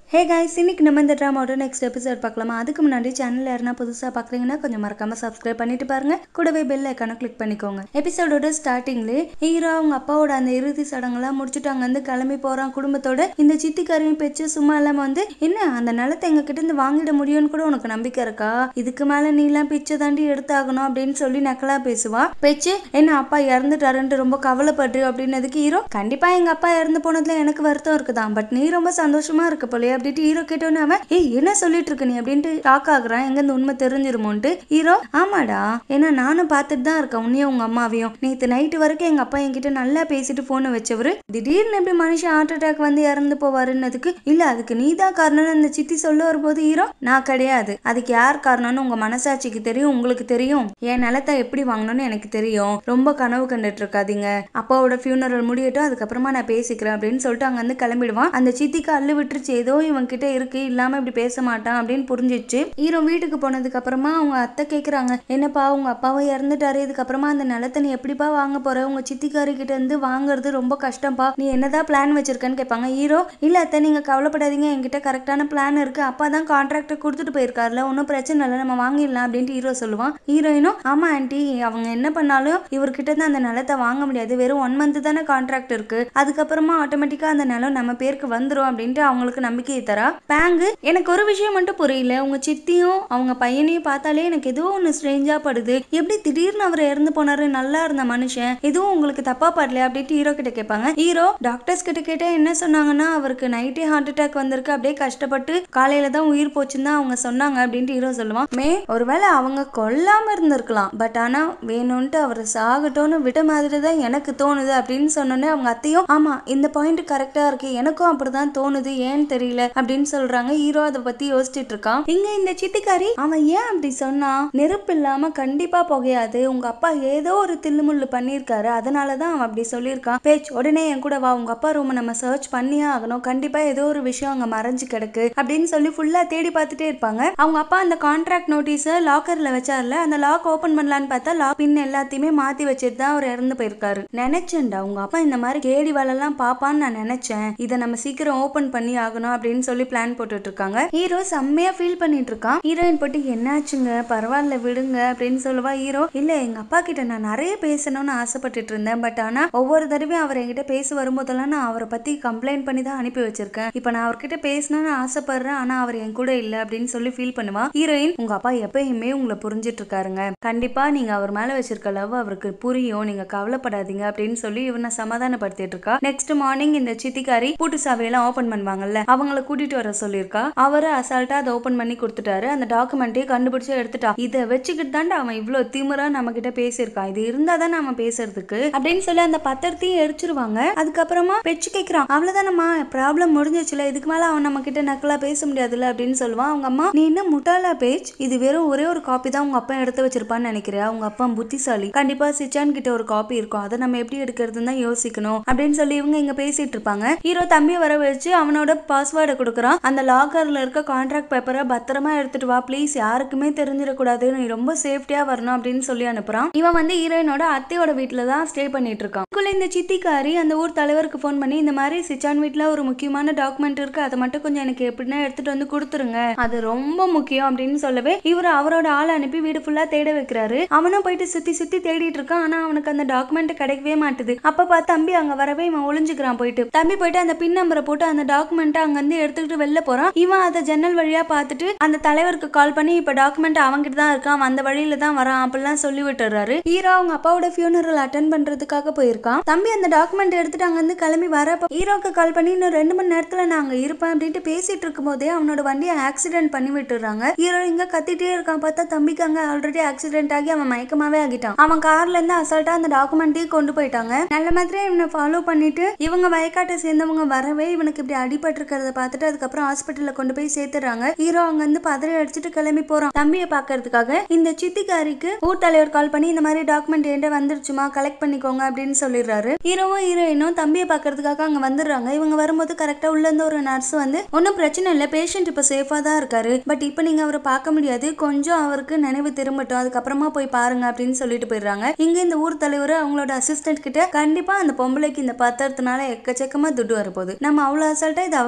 ஹே guys இன்னைக்கு நம்ம இந்த ட்ராமாவோட நெக்ஸ்ட் எபிசோட் பார்க்கலாமா அதுக்கு முன்னாடி சேனல் யாருன்னா புதுசாக பார்க்குறீங்கன்னா கொஞ்சம் மறக்காம சப்ஸ்கிரைப் பண்ணிட்டு பாருங்க கூடவே பெல் ஐக்கானை கிளிக் பண்ணிக்கோங்க எபிசோடோட ஸ்டார்டிங்லேயே ஹீரோ அவங்க அப்பாவோட அந்த இறுதி சடங்கெல்லாம் முடிச்சுட்டு அங்கேருந்து கிளம்பி போகிறான் குடும்பத்தோட இந்த சித்திக்காரையும் பேச்சு சும்மா இல்லாமல் வந்து என்ன அந்த நிலத்தை எங்க கிட்ட இருந்து வாங்கிட முடியும்னு கூட உனக்கு நம்பிக்கை இருக்கா இதுக்கு மேலே நீலாம் பிச்சை தாண்டி எடுத்தாகணும் அப்படின்னு சொல்லி நக்கலா பேசுவா பேச்சு என்ன அப்பா இறந்துட்டாருன்ட்டு ரொம்ப கவலைப்படுறியோ அப்படின்னதுக்கு ஹீரோ கண்டிப்பா எங்க அப்பா இறந்து போனதுல எனக்கு வருத்தம் இருக்குதான் பட் நீ ரொம்ப சந்தோஷமா இருக்க போலயே அப்படின்ட்டு ஹீரோ கேட்டோன்னு அவன் ஏய் என்ன சொல்லிட்டு இருக்க நீ அப்படின்ட்டு ஷாக் ஆகுறான் எங்க இந்த உண்மை தெரிஞ்சிருமோன்ட்டு ஹீரோ ஆமாடா ஏன்னா நானும் பார்த்துட்டு தான் இருக்கேன் உன்னையும் உங்க அம்மாவையும் நேத்து நைட்டு வரைக்கும் எங்க அப்பா என்கிட்ட நல்லா பேசிட்டு போனை வச்சவரு திடீர்னு எப்படி மனுஷன் ஹார்ட் அட்டாக் வந்து இறந்து போவாருன்னதுக்கு இல்ல அதுக்கு நீ தான் காரணம்னு அந்த சித்தி சொல்ல வரும்போது ஹீரோ நான் கிடையாது அதுக்கு யார் காரணம்னு உங்க மனசாட்சிக்கு தெரியும் உங்களுக்கு தெரியும் என் நிலத்தை எப்படி வாங்கணும்னு எனக்கு தெரியும் ரொம்ப கனவு கண்டுட்டு இருக்காதீங்க அப்பாவோட ஃபியூனரல் முடியட்டும் அதுக்கப்புறமா நான் பேசிக்கிறேன் அப்படின்னு சொல்லிட்டு அங்க வந்து கிளம்பிடுவான் அந்த சித்திக்கு அள்ளு விட்டுருச்சு ஏதோ இவன் கிட்ட இருக்கு இல்லாம இப்படி பேச மாட்டான் அப்படின்னு புரிஞ்சிச்சு ஹீரோ வீட்டுக்கு போனதுக்கு அப்புறமா அவங்க அத்தை கேக்குறாங்க என்னப்பா உங்க அப்பாவும் இறந்துட்டாரு இதுக்கப்புறமா அந்த நிலத்தை நீ எப்படிப்பா வாங்க போற உங்க சித்திக்காரி கிட்ட இருந்து வாங்குறது ரொம்ப கஷ்டம்ப்பா நீ என்னதான் பிளான் வச்சிருக்கன்னு கேட்பாங்க ஹீரோ இல்ல அத்தை நீங்க கவலைப்படாதீங்க என்கிட்ட கரெக்டான பிளான் இருக்கு அப்பா தான் கான்ட்ராக்ட் கொடுத்துட்டு போயிருக்காருல ஒன்றும் பிரச்சனை இல்லை நம்ம வாங்கிடலாம் அப்படின்ட்டு ஹீரோ சொல்லுவான் ஹீரோயினும் ஆமா ஆண்டி அவங்க என்ன பண்ணாலும் இவர்கிட்ட இருந்து அந்த நிலத்தை வாங்க முடியாது வெறும் ஒன் மந்த் தானே கான்ட்ராக்ட் இருக்கு அதுக்கப்புறமா ஆட்டோமேட்டிக்கா அந்த நிலம் நம்ம பேருக்கு வந்துரும் அப்படின்ட்டு அவங்களுக்கு நம்பிக்கையை தரா பேங்கு எனக்கு ஒரு விஷயம் மட்டும் புரியல உங்க சித்தியும் அவங்க பையனையும் பார்த்தாலே எனக்கு ஏதோ ஒன்று ஸ்ட்ரேஞ்சா படுது எப்படி திடீர்னு அவர் இறந்து போனாரு நல்லா இருந்த மனுஷன் எதுவும் உங்களுக்கு தப்பா படலையா அப்படின்ட்டு ஹீரோ கிட்ட கேட்பாங்க ஹீரோ டாக்டர்ஸ் கிட்ட கேட்டா என்ன சொன்னாங்கன்னா அவருக்கு நைட்டே ஹார்ட் அட்டாக் வந்திருக்கு அப்படியே கஷ்டப்பட்டு காலையில தான் உயிர் போச்சுன்னு தான் அவங்க சொன்னாங்க அப்படின்ட்டு ஹீரோ சொல்லுவான் மே ஒருவேளை அவங்க கொல்லாம இருந்திருக்கலாம் பட் ஆனா வேணும்ட்டு அவர் சாகட்டும்னு விட்ட மாதிரி தான் எனக்கு தோணுது அப்படின்னு சொன்னோன்னே அவங்க அத்தையும் ஆமா இந்த பாயிண்ட் கரெக்டா இருக்கு எனக்கும் அப்படிதான் தோணுது ஏன்னு தெரியல அப்படின்னு சொல்றாங்க ஹீரோ அதை பத்தி யோசிச்சுட்டு இருக்கான் இங்க இந்த சித்திக்காரி அவன் ஏன் அப்படி சொன்னான் நெருப்பு இல்லாம கண்டிப்பா புகையாது உங்க அப்பா ஏதோ ஒரு தில்லுமுள்ளு பண்ணியிருக்காரு அதனாலதான் அவன் அப்படி சொல்லியிருக்கான் பேச் உடனே என் கூட வா உங்க அப்பா ரூமை நம்ம சர்ச் பண்ணியே ஆகணும் கண்டிப்பா ஏதோ ஒரு விஷயம் அங்க மறைஞ்சு கிடக்கு அப்படின்னு சொல்லி ஃபுல்லா தேடி பார்த்துட்டே இருப்பாங்க அவங்க அப்பா அந்த கான்ட்ராக்ட் நோட்டீஸை லாக்கர்ல வச்சார்ல அந்த லாக் ஓபன் பண்ணலான்னு பார்த்தா லாக் பின் எல்லாத்தையுமே மாத்தி வச்சுட்டு தான் அவர் இறந்து போயிருக்காரு நினைச்சேன்டா உங்க அப்பா இந்த மாதிரி கேடி வேலைலாம் பாப்பான்னு நான் நினைச்சேன் இதை நம்ம சீக்கிரம் ஓபன் பண்ணி ஆகணும் அப்படின்னு சொல்லி பிளான் போட்டுட்டு இருக்காங்க ஹீரோ செம்மையா ஃபீல் பண்ணிட்டு இருக்கான் ஹீரோயின் போட்டு என்னாச்சுங்க பரவாயில்ல விடுங்க அப்படின்னு சொல்லுவா ஹீரோ இல்ல எங்க அப்பா கிட்ட நான் நிறைய பேசணும்னு ஆசைப்பட்டுட்டு இருந்தேன் பட் ஆனா ஒவ்வொரு தடவையும் அவர் என்கிட்ட பேச வரும்போதெல்லாம் நான் அவரை பத்தி கம்ப்ளைண்ட் பண்ணி தான் அனுப்பி வச்சிருக்கேன் இப்போ நான் அவர்கிட்ட பேசணும்னு ஆசைப்படுறேன் ஆனா அவர் என் கூட இல்ல அப்படின்னு சொல்லி ஃபீல் பண்ணுவா ஹீரோயின் உங்க அப்பா எப்பயுமே உங்களை புரிஞ்சிட்டு இருக்காருங்க கண்டிப்பா நீங்க அவர் மேல வச்சிருக்க லவ் அவருக்கு புரியும் நீங்க கவலைப்படாதீங்க அப்படின்னு சொல்லி இவனை சமாதானப்படுத்திட்டு இருக்கா நெக்ஸ்ட் மார்னிங் இந்த சித்திக்காரி பூட்டு சாவியெல்லாம் ஓபன் பண்ணுவாங்கல்ல அவங்கள கூட்டிட்டு வர சொல்லியிருக்கா அவரு அசால்ட்டா அதை ஓபன் பண்ணி கொடுத்துட்டாரு அந்த டாக்குமெண்ட்டையும் கண்டுபிடிச்சு எடுத்துட்டா இதை வச்சுக்கிட்டு தாண்டா அவன் இவ்வளவு திமிரா நம்ம கிட்ட பேசியிருக்கான் இது இருந்தா தான் நம்ம பேசுறதுக்கு அப்படின்னு சொல்லி அந்த பத்திரத்தையும் எரிச்சிருவாங்க அதுக்கப்புறமா பெச்சு கேட்கிறான் அவ்வளவுதானம்மா ப்ராப்ளம் முடிஞ்சிச்சுல இதுக்கு மேல அவன் நம்ம கிட்ட நக்கலா பேச முடியாதுல்ல அப்படின்னு சொல்லுவான் அவங்க அம்மா நீ என்ன முட்டாளா பேச் இது வெறும் ஒரே ஒரு காப்பி தான் உங்க அப்பா எடுத்து வச்சிருப்பான்னு நினைக்கிறேன் அவங்க அப்பா புத்திசாலி கண்டிப்பா சிச்சான் கிட்ட ஒரு காப்பி இருக்கும் அதை நம்ம எப்படி எடுக்கிறதுன்னு தான் யோசிக்கணும் அப்படின்னு சொல்லி இவங்க இங்க பேசிட்டு இருப்பாங்க ஹீரோ தம்பியை வர வச்சு அவனோட பாஸ்வேர்டை கொடுக்குறான் அந்த லாக்கர்ல இருக்க கான்ட்ராக்ட் பேப்பரை பத்திரமா எடுத்துட்டு வா ப்ளீஸ் யாருக்குமே தெரிஞ்சிடக்கூடாது நீ ரொம்ப சேஃப்டியா வரணும் அப்படின்னு சொல்லி அனுப்புறான் இவன் வந்து ஹீரோயினோட அத்தையோட வீட்டுல தான் ஸ்டே பண்ணிட்டு இருக்கான் இதுக்குள்ள இந்த சித்திக்காரி அந்த ஊர் தலைவருக்கு ஃபோன் பண்ணி இந்த மாதிரி சிச்சான் வீட்டுல ஒரு முக்கியமான டாக்குமெண்ட் இருக்கு அதை மட்டும் கொஞ்சம் எனக்கு எப்படின்னா எடுத்துட்டு வந்து கொடுத்துருங்க அது ரொம்ப முக்கியம் அப்படின்னு சொல்லவே இவர் அவரோட ஆள் அனுப்பி வீடு ஃபுல்லா தேட வைக்கிறாரு அவனும் போயிட்டு சுத்தி சுத்தி தேடிட்டு இருக்கான் ஆனா அவனுக்கு அந்த டாக்குமெண்ட் கிடைக்கவே மாட்டுது அப்ப பார்த்து தம்பி அங்க வரவே இவன் ஒளிஞ்சுக்கிறான் போயிட்டு தம்பி போயிட்டு அந்த பின் நம்பரை போட்டு அந்த டாக்குமெண்ட் அங்க இருந்து எடுத்துக்கிட்டு வெளில போறான் இவன் அதை ஜன்னல் வழியா பார்த்துட்டு அந்த தலைவருக்கு கால் பண்ணி இப்ப டாக்குமெண்ட் அவன்கிட்ட தான் இருக்கான் அவன் அந்த வழியில தான் வரான் அப்படிலாம் சொல்லி விட்டுறாரு ஹீரோ அவங்க அப்பாவோட ஃபியூனரல் அட்டன் பண்றதுக்காக போயிருக்கான் தம்பி அந்த டாக்குமெண்ட் எடுத்துட்டு அங்க இருந்து கிளம்பி வரப்ப ஹீரோக்கு கால் பண்ணி இன்னும் ரெண்டு மணி நேரத்துல நான் அங்க இருப்பேன் அப்படின்ட்டு பேசிட்டு இருக்கும் போதே அவனோட வண்டியை ஆக்சிடென்ட் பண்ணி விட்டுறாங்க ஹீரோ இங்க கத்திட்டே இருக்கான் பார்த்தா தம்பிக்கு அங்க ஆல்ரெடி ஆக்சிடென்ட் ஆகி அவன் மயக்கமாவே ஆகிட்டான் அவன் கார்ல இருந்து அசால்ட்டா அந்த டாக்குமெண்ட்டையும் கொண்டு போயிட்டாங்க நல்ல மாதிரி இவனை ஃபாலோ பண்ணிட்டு இவங்க வயக்காட்டை சேர்ந்தவங்க வரவே இவனுக்கு இப்படி அடிபட்டு இருக்கிறத பார்த்துட்டு அதுக்கப்புறம் ஹாஸ்பிட்டல்ல கொண்டு போய் சேர்த்துறாங்க ஹீரோ அங்க இருந்து பதறி அடிச்சுட்டு கிளம்பி போறான் தம்பியை பாக்குறதுக்காக இந்த சித்திக்காரிக்கு ஊர் தலைவர் கால் பண்ணி இந்த மாதிரி டாக்குமெண்ட் என்கிட்ட வந்துருச்சுமா கலெக்ட் பண்ணிக்கோங்க அப்படின்னு சொல்லிடுறாரு ஹீரோவும் ஹீரோயினும் தம்பியை பாக்குறதுக்காக அங்க வந்துடுறாங்க இவங்க வரும்போது கரெக்டா உள்ள இருந்து ஒரு நர்ஸ் வந்து ஒன்றும் பிரச்சனை இல்லை பேஷண்ட் இப்போ சேஃபா தான் இருக்காரு பட் இப்போ நீங்க அவரை பார்க்க முடியாது கொஞ்சம் அவருக்கு நினைவு திரும்பட்டும் அதுக்கப்புறமா போய் பாருங்க அப்படின்னு சொல்லிட்டு போயிடுறாங்க இங்க இந்த ஊர் தலைவர் அவங்களோட அசிஸ்டன்ட் கிட்ட கண்டிப்பா அந்த பொம்பளைக்கு இந்த பத்திரத்தினால எக்கச்சக்கமா துட்டு வரப்போகுது நம்ம அவ்வளவு அசால்ட்டா இதை அவகிட்ட கொடுத்து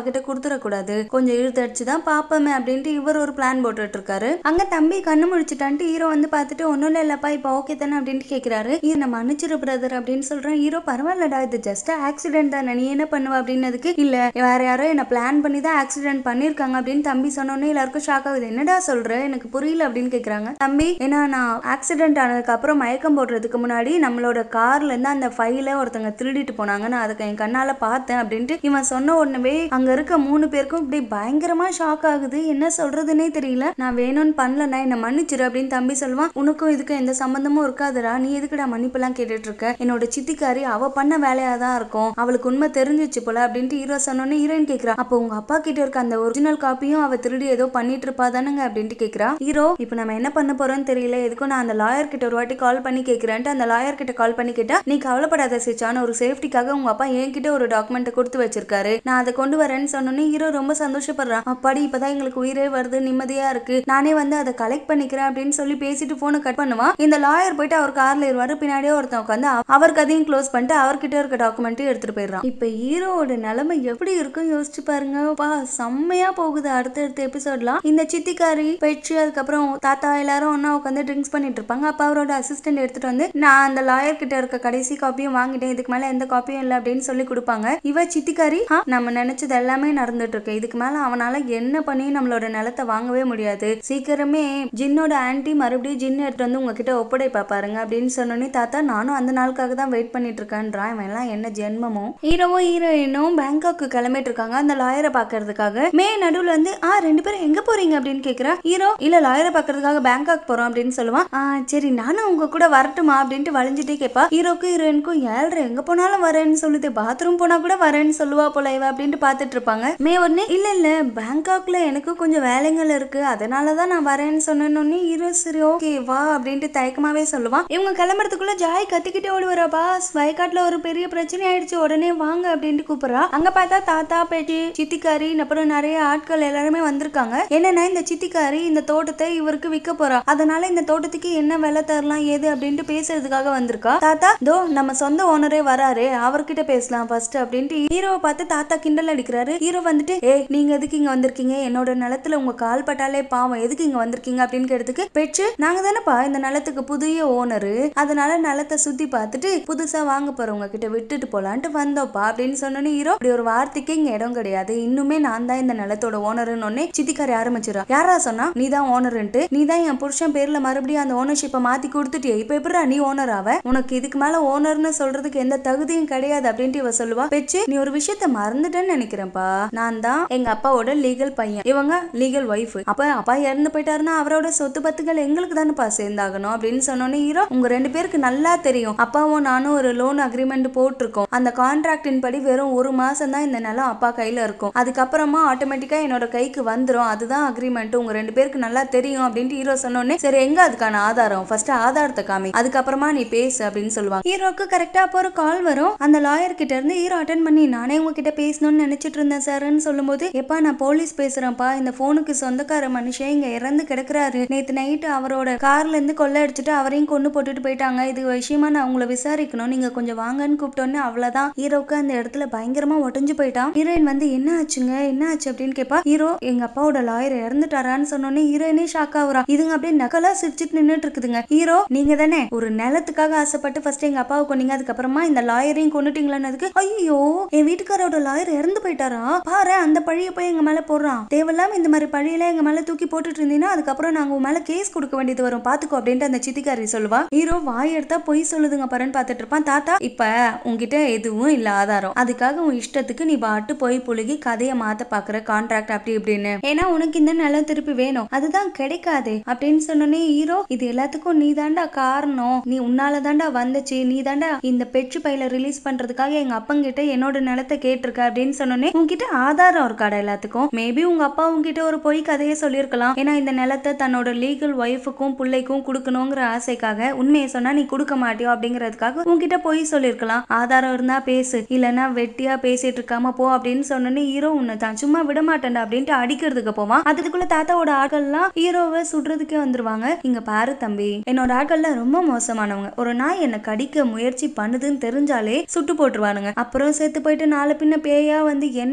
கொடுத்துடக்கூடாது கொஞ்சம் இழுத்து அடிச்சு தான் பாப்போமே அப்படின்ட்டு இவர் ஒரு பிளான் போட்டுட்டு இருக்காரு அங்க தம்பி கண்ணு முழிச்சுட்டான்ட்டு ஹீரோ வந்து பார்த்துட்டு ஒன்றும் இல்லை இல்லப்பா இப்போ ஓகே தானே அப்படின்ட்டு கேட்குறாரு இது நான் மன்னிச்சிரு பிரதர் அப்படின்னு சொல்றேன் ஹீரோ பரவாயில்லடா இது ஜஸ்ட் ஆக்சிடென்ட் தானே நீ என்ன பண்ணுவ அப்படின்னதுக்கு இல்ல வேற யாரோ என்ன பிளான் பண்ணி தான் ஆக்சிடென்ட் பண்ணிருக்காங்க அப்படின்னு தம்பி சொன்னோன்னே எல்லாருக்கும் ஷாக் ஆகுது என்னடா சொல்ற எனக்கு புரியல அப்படின்னு கேக்குறாங்க தம்பி ஏன்னா நான் ஆக்சிடென்ட் ஆனதுக்கு அப்புறம் மயக்கம் போடுறதுக்கு முன்னாடி நம்மளோட கார்ல இருந்து அந்த ஃபைல ஒருத்தங்க திருடிட்டு போனாங்க நான் அதுக்கு என் கண்ணால பார்த்தேன் அப்படின்ட்டு இவன் சொன்ன உடனே அங்க இருக்க மூணு பேருக்கும் இப்படி பயங்கரமா ஷாக் ஆகுது என்ன சொல்றதுன்னே தெரியல நான் வேணும்னு பண்ணலண்ணா என்ன மன்னிச்சிரு அப்படின்னு தம்பி சொல்லுவான் உனக்கும் இதுக்கும் எந்த சம்பந்தமும் இருக்காதுடா நீ எதுக்குடா மன்னிப்பெல்லாம் கேட்டுட்டு இருக்க என்னோட சித்திக்காரி அவ பண்ண வேலையா தான் இருக்கும் அவளுக்கு உண்மை தெரிஞ்சிச்சு போல அப்படின்ட்டு ஹீரோ சொன்னோன்னே ஹீரோயின் கேக்குறா அப்போ உங்க அப்பா கிட்ட இருக்க அந்த ஒரிஜினல் காப்பியும் அவ திருடி ஏதோ பண்ணிட்டு இருப்பா தானுங்க அப்படின்ட்டு கேக்குறா ஹீரோ இப்போ நம்ம என்ன பண்ண போறோம்னு தெரியல எதுக்கும் நான் அந்த லாயர் கிட்ட ஒரு வாட்டி கால் பண்ணி கேக்குறேன்ட்டு அந்த லாயர் கிட்ட கால் பண்ணி கேட்டா நீ கவலைப்படாத சிச்சான ஒரு சேஃப்டிக்காக உங்க அப்பா என்கிட்ட ஒரு டாக்குமெண்ட் கொடுத்து வச்சிருக்காரு நான் அதை கொண்டு வரேன்னு சொன்னோன்னே ஹீரோ ரொம்ப சந்தோஷப்படுறான் அப்பாடி இப்பதான் எங்களுக்கு உயிரே வருது நிம்மதியா இருக்கு நானே வந்து அதை கலெக்ட் பண்ணிக்கிறேன் அப்படின்னு சொல்லி பேசிட்டு போனை கட் பண்ணுவான் இந்த லாயர் போயிட்டு அவர் கார்ல ஏறுவாரு பின்னாடியே ஒருத்தன் உட்காந்து அவர் கதையும் க்ளோஸ் பண்ணிட்டு அவர்கிட்ட இருக்க டாக்குமெண்ட்டையும் எடுத்துட்டு போயிடுறான் இப்ப ஹீரோவோட நிலைமை எப்படி இருக்கும் யோசிச்சு பாருங்க பா செம்மையா போகுது அடுத்தடுத்த எபிசோட்லாம் இந்த சித்திக்காரி பெட்சி அதுக்கப்புறம் தாத்தா எல்லாரும் ஒண்ணா உட்காந்து ட்ரிங்க்ஸ் பண்ணிட்டு இருப்பாங்க அப்ப அவரோட அசிஸ்டன்ட் எடுத்துட்டு வந்து நான் அந்த லாயர் கிட்ட இருக்க கடைசி காப்பியும் வாங்கிட்டேன் இதுக்கு மேல எந்த காப்பியும் இல்லை அப்படின்னு சொல்லி கொடுப்பாங்க இவ சித்திக்காரி "ஆ, நம்ம நினைச்சது எல்லாமே நடந்துட்டு இருக்கு இதுக்கு மேல அவனால என்ன பண்ணி நம்மளோட நிலத்தை வாங்கவே முடியாது சீக்கிரமே ஜின்னோட ஆன்ட்டி மறுபடியும் ஜின் எடுத்து வந்து உங்ககிட்ட ஒப்படைப்பா பாருங்க அப்படின்னு சொன்னோன்னே தாத்தா நானும் அந்த நாளுக்காக தான் வெயிட் பண்ணிட்டு இருக்கேன்றான் இவன் எல்லாம் என்ன ஜென்மமோ ஹீரோவும் ஹீரோயினும் பேங்காக்கு கிளம்பிட்டு இருக்காங்க அந்த லாயரை பாக்குறதுக்காக மே நடுவுல வந்து ஆ ரெண்டு பேரும் எங்க போறீங்க அப்படின்னு கேக்குறா ஹீரோ இல்ல லாயரை பாக்குறதுக்காக பேங்காக் போறோம் அப்படின்னு சொல்லுவான் ஆ சரி நானும் உங்க கூட வரட்டுமா அப்படின்ட்டு வளைஞ்சிட்டே கேட்பா ஹீரோக்கும் ஹீரோயினுக்கும் ஏழ்ரை எங்க போனாலும் வரேன்னு சொல்லுது பாத்ரூம் போனா கூட வரேன்னு சொல்லுவா போல இவ அப்படின்ட்டு பாத்துட்டு இருப்பாங்க மே உடனே இல்ல இல்ல பேங்காக்ல எனக்கு கொஞ்சம் வேலைகள் இருக்கு அதனாலதான் நான் வரேன்னு சொன்னோன்னே ஹீரோ சரி ஓகே வா அப்படின்ட்டு தயக்கமாவே சொல்லுவான் இவங்க கிளம்புறதுக்குள்ள ஜாய் கத்திக்கிட்டே ஓடி வரா பாஸ் வயக்காட்டுல ஒரு பெரிய பிரச்சனை ஆயிடுச்சு உடனே வாங்க அப்படின்ட்டு கூப்பிடுறா அங்க பார்த்தா தாத்தா பேட்டி சித்திக்காரி அப்புறம் நிறைய ஆட்கள் எல்லாருமே வந்திருக்காங்க என்னன்னா இந்த சித்திக்காரி இந்த தோட்டத்தை இவருக்கு விற்க போறா அதனால இந்த தோட்டத்துக்கு என்ன விலை தரலாம் ஏது அப்படின்ட்டு பேசுறதுக்காக வந்திருக்கா தாத்தா தோ நம்ம சொந்த ஓனரே வராரு அவர்கிட்ட பேசலாம் ஃபர்ஸ்ட் அப்படின்ட்டு ஹீரோவை பார்த்து தாத்தா கிண்டல் அடிக்கிறாரு ஹீரோ வந்துட்டு ஏய் நீங்க எதுக்கு இங்க வந்திருக்கீங்க என்னோட நிலத்துல உங்க கால் பட்டாலே பாவம் எதுக்கு இங்க வந்திருக்கீங்க அப்படின்னு கேட்டதுக்கு பெற்று நாங்க தானேப்பா இந்த நிலத்துக்கு புதிய ஓனரு அதனால நிலத்தை சுத்தி பார்த்துட்டு புதுசா வாங்க போறவங்க கிட்ட விட்டுட்டு போலான்ட்டு வந்தோப்பா அப்படின்னு சொன்னோன்னே ஹீரோ இப்படி ஒரு வார்த்தைக்கு இங்க இடம் கிடையாது இன்னுமே நான் தான் இந்த நிலத்தோட ஓனருன்னு ஒன்னே சித்திக்காரி ஆரம்பிச்சிடா யாரா சொன்னா நீ தான் ஓனருன்ட்டு நீ தான் என் புருஷன் பேர்ல மறுபடியும் அந்த ஓனர்ஷிப்பை மாத்தி கொடுத்துட்டியே இப்ப எப்படிடா நீ ஓனர் ஆவ உனக்கு இதுக்கு மேல ஓனர்னு சொல்றதுக்கு எந்த தகுதியும் கிடையாது அப்படின்ட்டு இவ சொல்லுவா பெச்சு நீ ஒரு விஷயத்த மறந்துட்டேன்னு நினைக்கிறேன்ப்பா நான் தான் எங்க அப்பாவோட லீகல் பையன் இவங்க லீகல் ஒய்ஃப் அப்ப அப்பா இறந்து போயிட்டாருன்னா அவரோட சொத்து பத்துகள் எங்களுக்கு தானேப்பா சேர்ந்தாகணும் அப்படின்னு சொன்னோன்னே ஹீரோ உங்க ரெண்டு பேருக்கு நல்லா தெரியும் அப்பாவும் நானும் ஒரு லோன் அக்ரிமெண்ட் போட்டிருக்கோம் அந்த கான்ட்ராக்டின் படி வெறும் ஒரு மாசம் தான் இந்த நிலம் அப்பா கையில இருக்கும் அதுக்கப்புறமா ஆட்டோமேட்டிக்கா என்னோட கைக்கு வந்துரும் அதுதான் அக்ரிமெண்ட் உங்க ரெண்டு பேருக்கு நல்லா தெரியும் அப்படின்ட்டு ஹீரோ சொன்னோடனே சரி எங்க அதுக்கான ஆதாரம் ஃபர்ஸ்ட் ஆதாரத்தை காமி அதுக்கப்புறமா நீ பேசு அப்படின்னு சொல்லுவாங்க ஹீரோக்கு கரெக்டா அப்போ ஒரு கால் வரும் அந்த லாயர் கிட்ட இருந்து ஹீரோ அட்டன் பண்ணி நானே உங்ககிட்ட பேசணும்னு நினைச்சிட்டு இருந்தேன் சார்ன்னு சொல்லும்போது எப்பா நான் போலீஸ் பேசுறேன்ப்பா இந்த போனுக்கு சொந்தக்கார மனுஷன் இங்க இறந்து கிடக்குறாரு நேத்து நைட்டு அவரோட கார்ல இருந்து கொள்ளை அடிச்சுட்டு அவரையும் கொண்டு போட்டுட்டு போயிட்டாங்க இது விஷயமா நான் உங்களை விசாரிக்கணும் நீங்க கொஞ்சம் வாங்கன்னு கூப்பிட்டோன்னே அவ்வளவுதான் ஹீரோக்கு அந்த இடத்துல பயங்கரமா உடஞ்சு போயிட்டான் ஹீரோயின் வந்து என்ன ஆச்சுங்க என்ன ஆச்சு அப்படின்னு கேப்பா ஹீரோ எங்க அப்பாவோட லாயர் இறந்துட்டாரான்னு சொன்னோன்னே ஹீரோயினே ஷாக் ஆகுறா இதுங்க அப்படியே நக்கலா சிரிச்சிட்டு நின்னுட்டு இருக்குதுங்க ஹீரோ நீங்க தானே ஒரு நிலத்துக்காக ஆசைப்பட்டு ஃபர்ஸ்ட் எங்க அப்பாவை கொன்னீங்க அதுக்கப்புறமா இந்த லாயரையும் கொண்டுட்டீங்களான்னதுக்கு ஐயோ என் வீட்டுக்காரோட லாயர் இறந்து போயிட்டாரா பாரு அந்த பழிய போய் எங்க மேல போடுறான் தேவையில்லாம இந்த மாதிரி பழியெல்லாம் எங்க மேல தூக்கி போட்டுட்டு இருந்தீங்கன்னா அதுக்கப்புறம் நாங்க உன் மேல கேஸ் கொடுக்க வேண்டியது வரும் பாத்துக்கோ அப்படின்ட்டு அந்த சித்திக்காரி சொல்லுவா ஹீரோ வாய் எடுத்தா பொய் சொல்லுதுங்க பாருன்னு பாத்துட்டு இருப்பான் தாத்தா இப்ப உன்கிட்ட எதுவும் இல்ல ஆதாரம் அதுக்காக உன் இஷ்டத்துக்கு நீ பாட்டு போய் புழுகி கதையை மாத்த பாக்குற கான்ட்ராக்ட் அப்படி இப்படின்னு ஏன்னா உனக்கு இந்த நிலம் திருப்பி வேணும் அதுதான் கிடைக்காதே அப்படின்னு சொன்னோன்னே ஹீரோ இது எல்லாத்துக்கும் நீ தாண்டா காரணம் நீ உன்னால தாண்டா வந்துச்சு நீ தாண்டா இந்த பெட்ரு பையில ரிலீஸ் பண்றதுக்காக எங்க அப்பங்கிட்ட என்னோட நிலத்தை கேட்டிருக்க அப்படின்னு சொன்னோன்னே உன்கிட்ட ஆதாரம் இருக்காடா எல்லாத்துக்கும் மேபி உங்க அப்பா உன்கிட்ட ஒரு பொய் கதையை சொல்லியிருக்கலாம் ஏன்னா இந்த நிலத்தை தன்னோட லீகல் ஒய்ஃபுக்கும் பிள்ளைக்கும் கொடுக்கணுங்கிற ஆசைக்காக உண்மையை சொன்னா நீ கொடுக்க மாட்டியோ அப்படிங்கறதுக்காக உன்கிட்ட பொய் சொல்லியிருக்கலாம் ஆதாரம் இருந்தா பேசு இல்லைன்னா வெட்டியா பேசிட்டு இருக்காம போ அப்படின்னு சொன்னோன்னே ஹீரோ உன்னை தான் சும்மா விட மாட்டேன்டா அப்படின்ட்டு அடிக்கிறதுக்கு போவான் அதுக்குள்ள தாத்தாவோட ஆட்கள்லாம் ஹீரோவை சுடுறதுக்கே வந்துருவாங்க இங்க பாரு தம்பி என்னோட ஆட்கள்ல ரொம்ப மோசமானவங்க ஒரு நாய் என்னை கடிக்க முயற்சி பண்ணுதுன்னு தெரிஞ்சாலே சுட்டு போட்டுருவானுங்க அப்புறம் செத்து போயிட்டு நாளை பின்ன பேயா வந்து என்ன நீ தொந்தரவு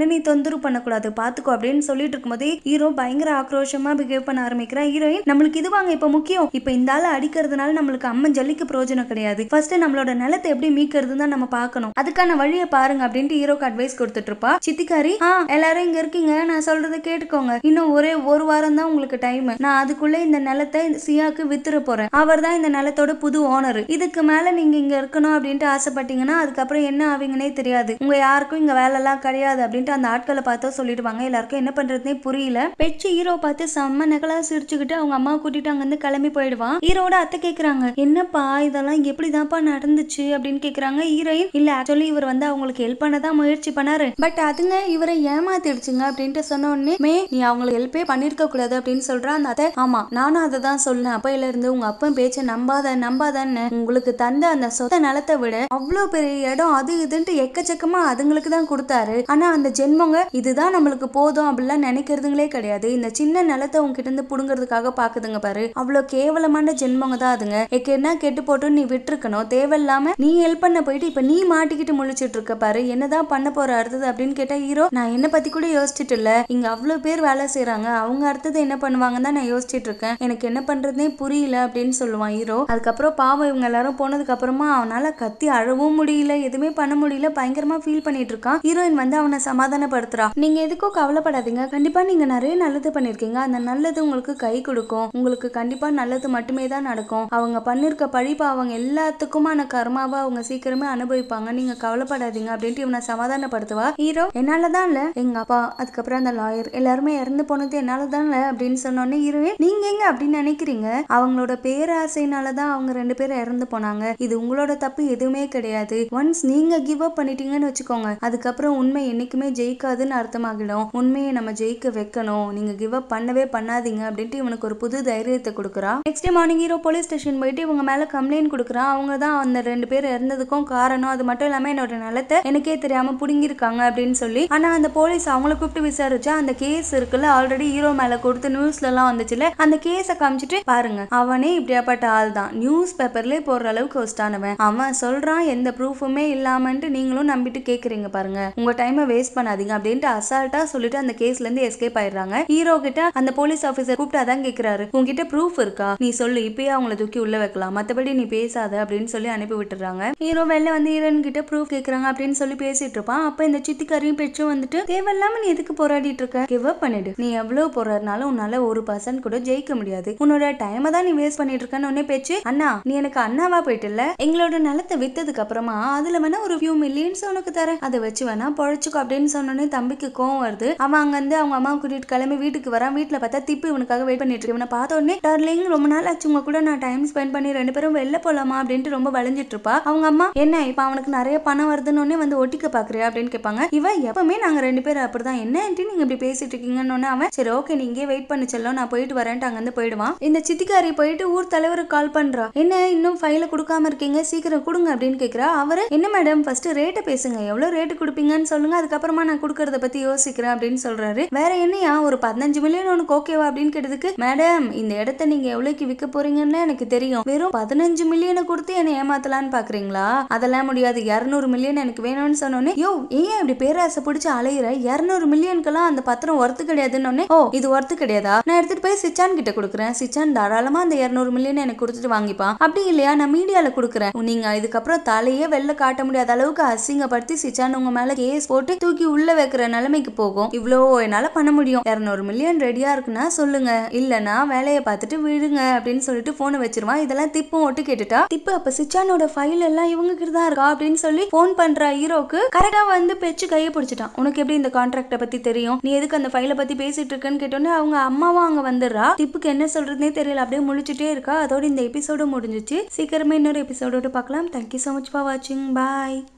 தொந்தரவு பண்ணக்கூடாது பாத்துக்கோ அப்படின்னு சொல்லிட்டு இருக்கும்போதே ஹீரோ பயங்கர ஆக்ரோஷமா பிஹேவ் பண்ண ஆரம்பிக்கிறா ஹீரோயின் நம்மளுக்கு இது வாங்க இப்ப முக்கியம் இப்ப இந்த ஆளை அடிக்கிறதுனால நம்மளுக்கு அம்மன் ஜல்லிக்கு பிரயோஜனம் கிடையாது ஃபர்ஸ்ட் நம்மளோட நிலத்தை எப்படி மீட்கிறது தான் நம்ம பார்க்கணும் அதுக்கான வழியை பாருங்க அப்படின்ட்டு ஹீரோக்கு அட்வைஸ் கொடுத்துட்டு இருப்பா சித்திக்காரி ஆ எல்லாரும் இங்க இருக்கீங்க நான் சொல்றதை கேட்டுக்கோங்க இன்னும் ஒரே ஒரு வாரம் தான் உங்களுக்கு டைம் நான் அதுக்குள்ள இந்த நிலத்தை சியாக்கு வித்துற போறேன் அவர் தான் இந்த நிலத்தோட புது ஓனர் இதுக்கு மேல நீங்க இங்க இருக்கணும் அப்படின்ட்டு ஆசைப்பட்டீங்கன்னா அதுக்கப்புறம் என்ன ஆவீங்கன்னே தெரியாது உங்க யாருக்கும் இங்க வேலை எல்லாம் கிடையாது அப்படின்ட்டு அந்த ஆட்களை பார்த்தா சொல்லிடுவாங்க எல்லாருக்கும் என்ன பண்றதுனே புரியல பெச்சு ஹீரோ பார்த்து செம்ம நகலா சிரிச்சுக்கிட்டு அவங்க அம்மா கூட்டிட்டு அங்க இருந்து கிளம்பி போயிடுவான் ஹீரோட அத்தை கேக்குறாங்க என்னப்பா இதெல்லாம் எப்படிதான்ப்பா நடந்துச்சு அப்படின்னு கேக்குறாங்க ஹீரோயின் இல்ல ஆக்சுவலி இவர் வந்து அவங்களுக்கு ஹெல்ப் பண்ணதான் முயற்சி பண்ணாரு பட் அதுங்க இவரை ஏமாத்திடுச்சுங்க அப்படின்ட்டு சொன்ன உடனே மே நீ அவங்களுக்கு ஹெல்ப்பே பண்ணிருக்க கூடாது அப்படின்னு சொல்றா அந்த அத்தை ஆமா நானும் அதை தான் சொன்னேன் அப்பையில இருந்து உங்க அப்பன் பேச்ச நம்பாத நம்பாதன்னு உங்களுக்கு தந்த அந்த சொத்த நிலத்தை விட அவ்வளோ பெரிய இடம் அது இதுன்ட்டு எக்கச்சக்கமா அதுங்களுக்கு தான் கொடுத்தாரு ஆனா அந்த ஜென்மங்க இதுதான் நம்மளுக்கு போதும் அப்படிலாம் நினைக்கிறதுங்களே கிடையாது இந்த சின்ன நிலத்தை உங்ககிட்ட இருந்து புடுங்கிறதுக்காக பாக்குதுங்க பாரு அவ்வளோ கேவலமான ஜென்மங்க தான் அதுங்க எக்கு என்ன கெட்டு போட்டு நீ விட்டுருக்கணும் தேவையில்லாம நீ ஹெல்ப் பண்ண போயிட்டு இப்ப நீ மாட்டிக்கிட்டு முழிச்சிட்டு இருக்க பாரு என்னதான் பண்ண போற அடுத்தது அப்படின்னு கேட்டா ஹீரோ நான் என்ன பத்தி கூட யோசிச்சுட்டு இல்ல இங்க அவ்வளவு பேர் வேலை செய்யறாங்க அவங்க அடுத்தது என்ன பண்ணுவாங்கன்னு தான் நான் யோசிச்சுட்டு இருக்கேன் எனக்கு என்ன பண்றதுனே புரியல அப்படின்னு சொல்லுவான் ஹீரோ அதுக்கப்புறம் பாவம் இவங்க எல்லாரும் போனதுக்கு அப்புறமா அவனால கத்தி அழவும் முடியல எதுவுமே பண்ண முடியல பயங்கரமா ஃபீல் பண்ணிட்டு இருக்கான் ஹீரோயின் வந்து அவனை சமாதானப்படுத்துறா நீங்க எதுக்கும் கவலைப்படாதீங்க கண்டிப்பா நீங்க நிறைய நல்லது பண்ணிருக்கீங்க அந்த நல்லது உங்களுக்கு கை கொடுக்கும் உங்களுக்கு கண்டிப்பா நல்லது மட்டுமே தான் நடக்கும் அவங்க பண்ணிருக்க பழி பாவங்க எல்லாத்துக்குமான கர்மாவா அவங்க சீக்கிரமே அனுபவிப்பாங்க நீங்க கவலைப்படாதீங்க அப்படின்ட்டு இவனை சமாதானப்படுத்துவா ஹீரோ என்னாலதான் இல்ல எங்க அப்பா அதுக்கப்புறம் அந்த லாயர் எல்லாருமே இறந்து போனது என்னாலதான் இல்ல அப்படின்னு சொன்னோன்னே ஹீரோயின் நீங்க எங்க அப்படின்னு நினைக்கிறீங்க அவங்களோட பேராசைனால தான் அவங்க ரெண்டு பேரும் இறந்து போனாங்க இது உங்களோட தப்பு எதுவுமே கிடையாது ஒன்ஸ் நீங்க கிவ் அப் பண்ணிட்டீங்கன்னு வச்சுக்கோங்க அதுக்கப்புறம் உண்மை என்னைக்குமே ஜெயிக்காதுன்னு அர்த்தமாகிடும் உண்மையை நம்ம ஜெயிக்க வைக்கணும் நீங்க கிவ் அப் பண்ணவே பண்ணாதீங்க அப்படின்ட்டு இவனுக்கு ஒரு புது தைரியத்தை கொடுக்குறா next morning hero police station போயிட்டு இவங்க மேல கம்ப்ளைண்ட் கொடுக்குறான் அவங்க தான் அந்த ரெண்டு பேர் இறந்ததுக்கும் காரணம் அது மட்டும் இல்லாம என்னோட நிலத்தை எனக்கே தெரியாம புடுங்கிருக்காங்க அப்படின்னு சொல்லி ஆனா அந்த போலீஸ் அவங்கள கூப்பிட்டு விசாரிச்சா அந்த கேஸ் இருக்குல்ல ஆல்ரெடி ஹீரோ மேல கொடுத்து நியூஸ்ல எல்லாம் வந்துச்சுல அந்த கேஸை காமிச்சிட்டு பாருங்க அவனே இப்படியாப்பட்ட ஆள் தான் நியூஸ் பேப்பர்லயே போடுற அளவுக்கு ஒஸ்டானவன் அவன் சொல்றான் எந்த ப்ரூஃபுமே இல்லாமன்ட்டு நீங்களும் நம்பிட்டு கேக்குறீங்க பாருங்க உங்க டைமை வேஸ்ட் பண்ணாதீங்க அப்படின்ட்டு அசால்ட்டா சொல்லிட்டு அந்த கேஸ்ல இருந்து எஸ்கேப் ஆயிடுறாங்க ஹீரோ கிட்ட அந்த போலீஸ் ஆபீசர் கூப்பிட்டு அதான் கேக்குறாரு உங்ககிட்ட ப்ரூஃப் இருக்கா நீ சொல்லு இப்பயே அவங்கள தூக்கி உள்ள வைக்கலாம் மத்தபடி நீ பேசாத அப்படின்னு சொல்லி அனுப்பி விட்டுறாங்க ஹீரோ வெளில வந்து ஹீரோயின் கிட்ட ப்ரூஃப் கேக்குறாங்க அப்படின்னு சொல்லி பேசிட்டு இருப்பான் அப்ப இந்த சித்திக்காரையும் பெற்றும் வந்துட்டு தேவையில்லாம நீ எதுக்கு போராடிட்டு இருக்க கிவ் அப் பண்ணிடு நீ எவ்வளவு போராடினாலும் உன்னால ஒரு பர்சன்ட் கூட ஜெயிக்க முடியாது உன்னோட டைமை தான் நீ வேஸ்ட் பண்ணிட்டு இருக்கன்னு உடனே பேச்சு அண்ணா நீ எனக்கு அண்ணாவா போயிட்டுல எங்களோட நிலத்தை வித்ததுக்கு அப்புறமா அதுல வேணா ஒரு ஃபியூ மில்லியன்ஸ் உனக்கு தரேன் அதை வச்சு வேணா பொழைச்சுக்கோ அப்படின்னு சொன்னோன்னே தம்பிக்கு கோவம் வருது அவன் அங்க இருந்து அவங்க அம்மா கூட்டிட்டு கிளம்பி வீட்டுக்கு வரான் வீட்டுல பார்த்தா திப்பு இவனுக்காக வெயிட் பண்ணிட்டு இருக்கு இவனை பார்த்த உடனே டார்லிங் ரொம்ப நாள் ஆச்சு உங்க கூட நான் டைம் ஸ்பெண்ட் பண்ணி ரெண்டு பேரும் வெளில போலாமா அப்படின்ட்டு ரொம்ப வளைஞ்சிட்டு இருப்பா அவங்க அம்மா என்ன இப்ப அவனுக்கு நிறைய பணம் வருதுன்னு உடனே வந்து ஒட்டிக்க பாக்குறியா அப்படின்னு கேட்பாங்க இவன் எப்பவுமே நாங்க ரெண்டு பேரும் அப்படிதான் என்ன ஆண்டி நீங்க இப்படி பேசிட்டு இருக்கீங்கன்னு உடனே அவன் சரி ஓகே நீ இங்கே வெயிட் பண்ணி செல்லும் நான் போயிட்டு வரேன்ட்டு அங்க இருந்து போயிடுவான் இந்த சித்திக்காரி போயிட்டு ஊர் தலைவருக்கு கால் பண்றா என்ன இன்னும் ஃபைல கொடுக்காம இருக்கீங்க சீக்கிரம் கொடுங்க அப்படின்னு கேக்குறா அவரு என்ன மேடம் ஃபர்ஸ்ட் ரேட்டை பேசுங்க எவ்வளவு ரேட்டு கொடுப்பீங்கன்னு சொல்லுங்க அதுக்கப்புறமா நான் கொடுக்கறத பத்தி யோசிக்கிறேன் அப்படின்னு சொல்றாரு வேற என்னையா ஒரு பதினஞ்சு மில்லியன் உனக்கு ஓகேவா அப்படின்னு கேட்டதுக்கு மேடம் இந்த இடத்த நீங்க எவ்வளவுக்கு விற்க போறீங்கன்னு எனக்கு தெரியும் வெறும் பதினஞ்சு மில்லியனை கொடுத்து என்னை ஏமாத்தலான்னு பாக்குறீங்களா அதெல்லாம் முடியாது இருநூறு மில்லியன் எனக்கு வேணும்னு சொன்னோன்னே யோ ஏன் இப்படி பேராசை பிடிச்சு அலையிற இருநூறு மில்லியனுக்கெல்லாம் அந்த பத்திரம் ஒர்த்து கிடையாதுன்னு உடனே, ஓ இது ஒர்த்து கிடையாதா நான் எடுத்துட்டு போய் சிச்சான் கிட்ட கொடுக்குறேன் சிச்சான் தாராளமா அந்த இருநூறு மில்லியன் எனக்கு கொடுத்துட்டு வாங்கிப்பான் அப்படி இல்லையா நான் மீடியால கொடுக்குறேன் நீங்க இதுக்கப்புறம் தலையே வெளில காட்ட முடியாத அளவுக்கு அசிங்கப்படுத்தி சிச்சான் உங்க மேல கேஸ் போட்டு தூக்கி உள்ள வைக்கிற நிலைமைக்கு போகும் இவ்வளோ என்னால பண்ண முடியும் இருநூறு மில்லியன் ரெடியா இருக்குன்னா சொல்லுங்க இல்லனா வேலையை பார்த்துட்டு விடுங்க அப்படின்னு சொல்லிட்டு போனை வச்சிருவான் இதெல்லாம் திப்பும் ஒட்டு கேட்டுட்டா திப்பு அப்ப சிச்சானோட ஃபைல் எல்லாம் இவங்க கிட்ட தான் இருக்கா அப்படின்னு சொல்லி போன் பண்ற ஹீரோக்கு கரெக்டா வந்து பெச்சு கையை பிடிச்சிட்டான் உனக்கு எப்படி இந்த கான்ட்ராக்ட பத்தி தெரியும் நீ எதுக்கு அந்த ஃபைலை பத்தி பேசிட்டு இருக்கேன்னு கேட்டோன்னே அவங்க அம்மாவும் அங்க வந்துடுறா திப்புக்கு என்ன சொல்றதுனே தெரியல அப்படியே முழிச்சிட்டே இருக்கா அதோட இந்த எபிசோடு முடிஞ்சிச்சு சீக்கிரமே இன்னொரு எபிசோடோட பார்க்கலாம் தேங்க்யூ ஸோ மச் ஃபார் வாட்சிங் பாய்